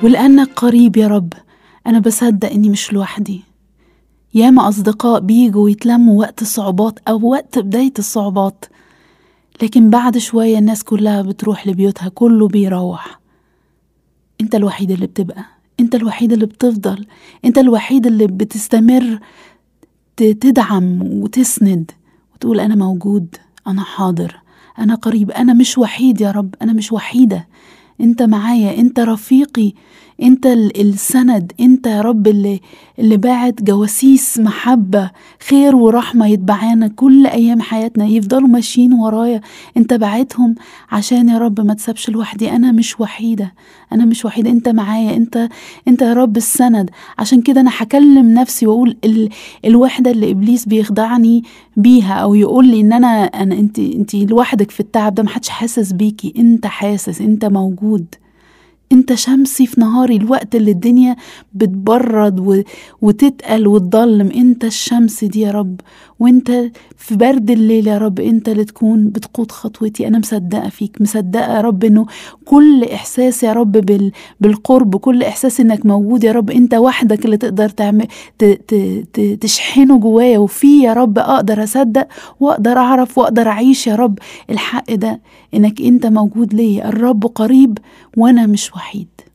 ولأنك قريب يا رب أنا بصدق إني مش لوحدي ياما أصدقاء بيجوا يتلموا وقت الصعوبات أو وقت بداية الصعوبات لكن بعد شوية الناس كلها بتروح لبيوتها كله بيروح انت الوحيد اللي بتبقى انت الوحيد اللي بتفضل انت الوحيد اللي بتستمر تدعم وتسند وتقول انا موجود انا حاضر انا قريب انا مش وحيد يا رب انا مش وحيده انت معايا انت رفيقي انت السند انت يا رب اللي اللي باعت جواسيس محبه خير ورحمه يتبعانا كل ايام حياتنا يفضلوا ماشيين ورايا انت بعتهم عشان يا رب ما تسابش لوحدي انا مش وحيده انا مش وحيده انت معايا انت انت يا رب السند عشان كده انا هكلم نفسي واقول ال... الوحده اللي ابليس بيخدعني بيها او يقول لي ان انا انا انت انت لوحدك في التعب ده محدش حاسس بيكي انت حاسس انت موجود انت شمسي في نهاري الوقت اللي الدنيا بتبرد و... وتتقل وتضلم انت الشمس دي يا رب وانت في برد الليل يا رب انت اللي تكون بتقود خطوتي انا مصدقه فيك مصدقه يا رب انه كل احساس يا رب بال... بالقرب كل احساس انك موجود يا رب انت وحدك اللي تقدر تعمل ت... ت... ت... تشحنه جوايا وفيه يا رب اقدر اصدق واقدر اعرف واقدر اعيش يا رب الحق ده انك انت موجود ليا الرب قريب وانا مش وحيد